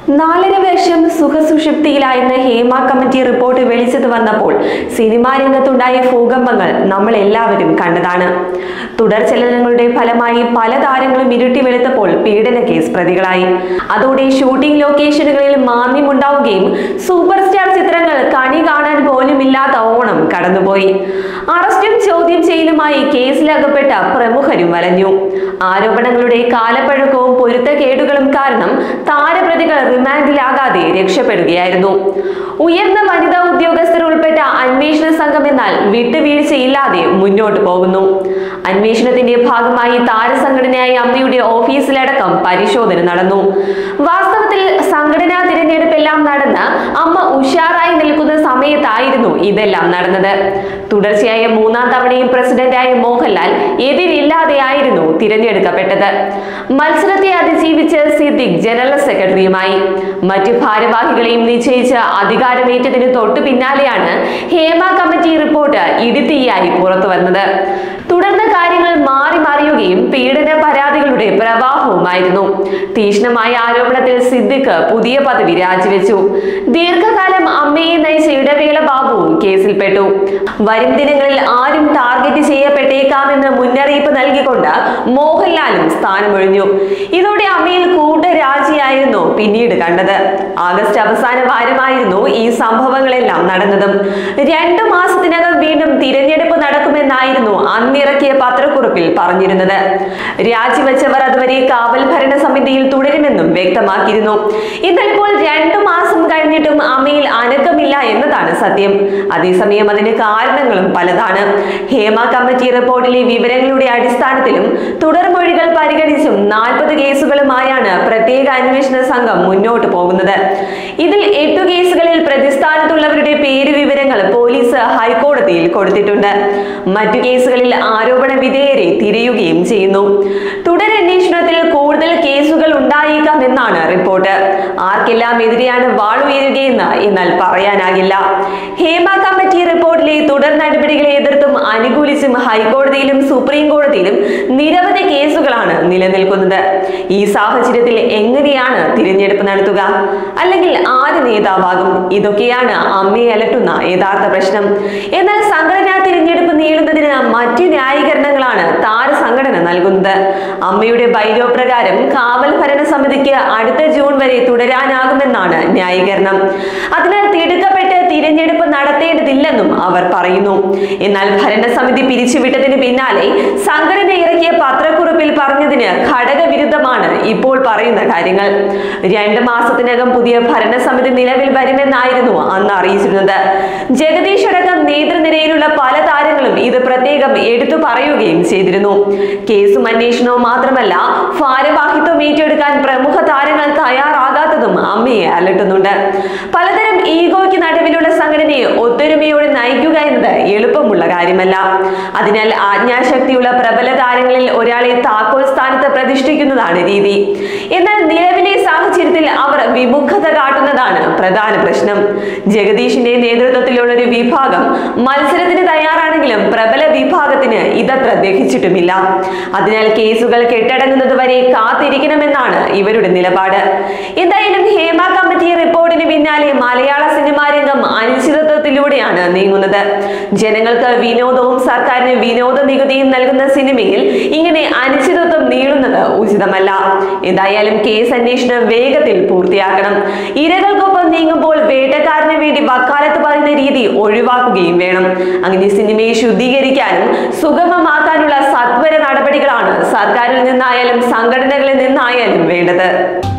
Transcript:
നാലര വർഷം സുഖസുഷുപ്തിയിലായിരുന്ന Hema committee report വെളിച്ചത്ത് വന്നപ്പോൾ സിനിമാ രംഗത്തുണ്ടായ ഭൂകമ്പങ്ങൾ നമ്മൾ എല്ലാവരും കണ്ടതാണ് തുടർ ചലനങ്ങളുടെ ഫലമായി പല താരങ്ങളും ഇരുട്ടി വെളുത്തപ്പോൾ പീഡന കേസ് പ്രതികളായി അതോടെ ഷൂട്ടിംഗ് ലൊക്കേഷനുകളിൽ മാന്ദ്യമുണ്ടാവുകയും സൂപ്പർ സ്റ്റാർ ചിത്രങ്ങൾ കണി കാണാൻ പോലുമില്ലാത്ത ഓണം കടന്നുപോയി അറസ്റ്റും ചോദ്യം ചെയ്യലുമായി കേസിലകപ്പെട്ട പ്രമുഖരും വലഞ്ഞു ആരോപണങ്ങളുടെ കാലപ്പഴക്കവും പൊരുത്തക്കേടുകളും കാരണം താരപ്രതികൾ റിമാൻഡിലാകാതെ രക്ഷപ്പെടുകയായിരുന്നു ഉയർന്ന വനിതാ ഉദ്യോഗസ്ഥർ ഉൾപ്പെട്ട അന്വേഷണ സംഘം എന്നാൽ വിട്ടുവീഴ്ചയില്ലാതെ മുന്നോട്ട് പോകുന്നു അന്വേഷണത്തിന്റെ ഭാഗമായി താരസംഘടനയായ അമ്മയുടെ ഓഫീസിലടക്കം പരിശോധന നടന്നു വാസ്തവത്തിൽ സംഘടനാ തിരഞ്ഞെടുപ്പെല്ലാം നടന്ന് അമ്മ ഉഷാറായി നിൽക്കുന്ന സമയത്തായിരുന്നു ഇതെല്ലാം നടന്നത് തുടർച്ചയായ മൂന്നാം തവണയും പ്രസിഡന്റായ മോഹൻലാൽ എതിരില്ലാതെയായിരുന്നു തിരഞ്ഞെടുക്കപ്പെട്ടത് മത്സരത്തെ അതിജീവിച്ച് സിദ്ദിഖ് ജനറൽ സെക്രട്ടറിയുമായി മറ്റു ഭാരവാഹികളെയും നിശ്ചയിച്ച് അധികാരമേറ്റതിന് തൊട്ടു പിന്നാലെയാണ് ഹേമ കമ്മിറ്റി റിപ്പോർട്ട് ഇടിത്തീയായി പുറത്തു വന്നത് തുടർന്ന് കാര്യങ്ങൾ മാറി മറിയുകയും പീഡന പരാതികളുടെ പ്രവാഹവുമായിരുന്നു തീക്ഷ്ണമായ ആരോപണത്തിൽ സിദ്ദിഖ് പുതിയ പദവി രാജിവെച്ചു ദീർഘകാലം അമ്മയെ നയിച്ച ഇടവേള ബാബുവും കേസിൽപ്പെട്ടു വരും ദിനങ്ങളിൽ ആരും ടാർഗറ്റ് ചെയ്യപ്പെട്ടേക്കാമെന്ന് മുന്നറിയിപ്പ് നൽകിക്കൊണ്ട് മോഹൻലാലും സ്ഥാനമൊഴിഞ്ഞു ഇതോടെ അമ്മയിൽ കൂട്ടരാജിയായിരുന്നു പിന്നീട് കണ്ടത് ആഗസ്റ്റ് അവസാന വാരമായിരുന്നു ഈ സംഭവങ്ങളെല്ലാം നടന്നതും രണ്ടു മാസത്തിനകം വീണ്ടും തിരഞ്ഞെടുപ്പ് നടക്കുമെന്നായിരുന്നു അന്നിറക്കിയ പത്രക്കുറിപ്പിൽ പറഞ്ഞിരുന്നത് രാജിവെച്ചവർ അതുവരെ കാവൽ ഭരണ സമിതിയിൽ തുടരുമെന്നും വ്യക്തമാക്കിയിരുന്നു എന്നാൽ ഇപ്പോൾ രണ്ടു മാസം കഴിഞ്ഞിട്ടും അമ്മയിൽ അനക്കമില്ല എന്നതാണ് സത്യം അതേസമയം അതിന് കാരണങ്ങളും പലതാണ് ഹേമ കമ്മിറ്റി റിപ്പോർട്ടിലെ വിവരങ്ങളുടെ അടിസ്ഥാനത്തിലും തുടർമൊഴികൾ പരിഗണിച്ചും നാൽപ്പത് കേസുകളുമായാണ് പ്രത്യേക അന്വേഷണ സംഘം മുന്നോട്ട് പോകുന്നത് ഇതിൽ എട്ടു കേസുകളിൽ പ്രതിസ്ഥാനത്തുള്ളവരുടെ പേര് വിവരങ്ങൾ പോലീസ് ഹൈക്കോടതിയിൽ കൊടുത്തിട്ടുണ്ട് മറ്റു കേസുകളിൽ ആരോപണ വിധേയരെ തിരയുകയും ചെയ്യുന്നു തുടരന്വേഷണത്തിൽ കൂടുതൽ കേസുകൾ ഉണ്ടായേക്കാം എന്നാണ് റിപ്പോർട്ട് ആർക്കെല്ലാം എതിരെയാണ് വാളുയരുകയെന്ന് എന്നാൽ പറയാനാകില്ല ഹേമ കമ്മിറ്റി റിപ്പോർട്ടിലെ തുടർ നടപടികളെ എതിർത്തും അനുകൂലിച്ചും ഹൈക്കോടതിയിലും സുപ്രീം കോടതിയിലും നിരവധി കേസുകളാണ് നിലനിൽക്കുന്നത് ഈ സാഹചര്യത്തിൽ എങ്ങനെയാണ് തിരഞ്ഞെടുപ്പ് നടത്തുക അല്ലെങ്കിൽ ആര് നേതാവാകും ഇതൊക്കെയാണ് അമ്മയെ അലട്ടുന്ന യഥാർത്ഥ പ്രശ്നം എന്നാൽ സംഘടനാ തിരഞ്ഞെടുപ്പ് നീളുന്നതിന് മറ്റു ന്യായീകരണങ്ങളാണ് താര സംഘടന നൽകുന്നത് അമ്മയുടെ ബൈലോ പ്രകാരം കാവൽ ഭരണ സമിതിക്ക് അടുത്ത ജൂൺ വരെ തുടരാനാകുമെന്നാണ് ന്യായീകരണം അതിനാൽ തിടുക്കപ്പെട്ട് തിരഞ്ഞെടുപ്പ് നടത്തേണ്ടതില്ലെന്നും അവർ പറയുന്നു എന്നാൽ ഭരണസമിതി പിരിച്ചുവിട്ടതിന് പിന്നാലെ സംഘടന ഇറക്കിയ പത്രക്കുറിപ്പിൽ പറഞ്ഞതിന് ഘടകവിരുദ്ധമാണ് ഇപ്പോൾ പറയുന്ന കാര്യങ്ങൾ രണ്ട് മാസത്തിനകം പുതിയ ഭരണസമിതി നിലവിൽ വരുമെന്നായിരുന്നു അന്ന് അറിയിച്ചിരുന്നത് ജഗദീഷ് അടക്കം നേതൃനിരയിലുള്ള പല താരങ്ങളും ഇത് പ്രത്യേകം എടുത്തു പറയുകയും ചെയ്തിരുന്നു കേസും അന്വേഷണവും മാത്രമല്ല ഭാരവാഹിത്വം ഏറ്റെടുക്കാൻ പ്രമുഖ താരങ്ങൾ തയ്യാറാകാത്തതും അമ്മയെ അലട്ടുന്നുണ്ട് പലതരം ഈഗോയ്ക്ക് നടുവിലുള്ള സംഘടനയെ ഒത്തൊരുമയോടെ നയിക്കുക എന്നത് എളുപ്പമുള്ള കാര്യമല്ല അതിനാൽ ആജ്ഞാശക്തിയുള്ള പ്രബല താരങ്ങളിൽ ഒരാളെ താക്കോൽ സ്ഥാനത്ത് പ്രതിഷ്ഠിക്കുന്നതാണ് രീതി എന്നാൽ നിലവിലെ സാഹചര്യത്തിൽ അവർ വിമുഖത കാട്ടുന്നതാണ് പ്രധാന പ്രശ്നം ജഗദീഷിന്റെ നേതൃത്വത്തിലുള്ള ഒരു വിഭാഗം മത്സരത്തിന് തയ്യാറാണെങ്കിലും പ്രബല വിഭാഗത്തിന് ഇതത്ര ദഹിച്ചിട്ടുമില്ല അതിനാൽ കേസുകൾ കെട്ടടങ്ങുന്നത് വരെ കാത്തിരിക്കണമെന്നാണ് ഇവരുടെ നിലപാട് എന്തായാലും ഹേമ കമ്മിറ്റി റിപ്പോർട്ടിന് പിന്നാലെ മലയാള സിനിമാ രംഗം അനിശ്ചിതത്വത്തിലൂടെയാണ് നീങ്ങുന്നത് ജനങ്ങൾക്ക് വിനോദവും സർക്കാരിന് വിനോദ നികുതിയും നൽകുന്ന സിനിമയിൽ ഇങ്ങനെ അനിശ്ചിതത്വം നീളുന്നത് ഉചിതമല്ല എന്തായാലും കേസ് അന്വേഷണം വേഗത്തിൽ പൂർത്തിയാക്കണം ഇരകൾക്കൊപ്പം നീങ്ങുമ്പോൾ വേട്ടക്കാരന് വേണ്ടി വക്കാലത്ത് പറയുന്ന രീതി ഒഴിവാക്കുകയും വേണം അങ്ങനെ സിനിമയെ ശുദ്ധീകരിക്കാനും സുഗമമാക്കാനുള്ള സത്വര നടപടികളാണ് സർക്കാരിൽ നിന്നായാലും സംഘടനകളിൽ നിന്നായാലും വേണ്ടത്